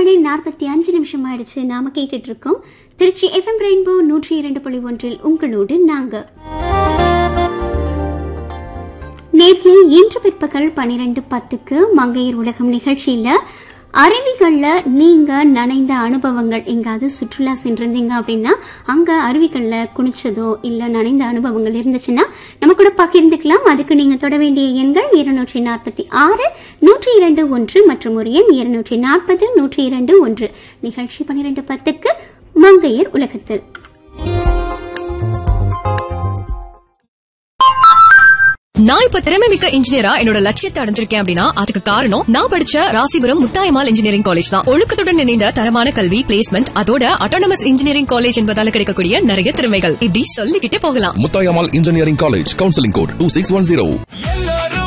மணி நாற்பத்தி அஞ்சு நிமிஷம் ஆயிடுச்சு நாம கேட்டுட்டு இருக்கோம் திருச்சி எஃப்எம் ரெயின்போ நூற்றி இரண்டு புள்ளி ஒன்றில் உங்களோடு நாங்க நேற்று இன்று பிற்பகல் பன்னிரெண்டு பத்துக்கு மங்கையர் உலகம் நிகழ்ச்சியில அருவிகள்ல நீங்க நனைந்த அனுபவங்கள் எங்காவது சுற்றுலா சென்றிருந்தீங்க அப்படின்னா அங்க அருவிகள்ல குளிச்சதோ இல்ல நனைந்த அனுபவங்கள் இருந்துச்சுன்னா நம்ம கூட பகிர்ந்துக்கலாம் அதுக்கு நீங்க தொட வேண்டிய எண்கள் இருநூற்றி நாற்பத்தி ஆறு நூற்றி இரண்டு ஒன்று மற்றும் ஒரு எண் இருநூற்றி நாற்பது நூற்றி இரண்டு ஒன்று நிகழ்ச்சி பன்னிரெண்டு பத்துக்கு மங்கையர் உலகத்தில் நான் இப்ப திறமை மிக்க இன்ஜினியரா என்னோட லட்சியத்தை அடைஞ்சிருக்கேன் அப்படின்னா அதுக்கு காரணம் நான் படிச்ச ராசிபுரம் முத்தாயமால் இன்ஜினியரிங் காலேஜ் தான் ஒழுக்கத்துடன் இணைந்த தரமான கல்வி பிளேஸ்மெண்ட் அதோட அட்டானமஸ் இன்ஜினியரிங் காலேஜ் என்பதால கிடைக்கக்கூடிய நிறைய திறமைகள் இப்படி சொல்லிக்கிட்டே போகலாம் Muthayammal engineering college counselling code two six one zero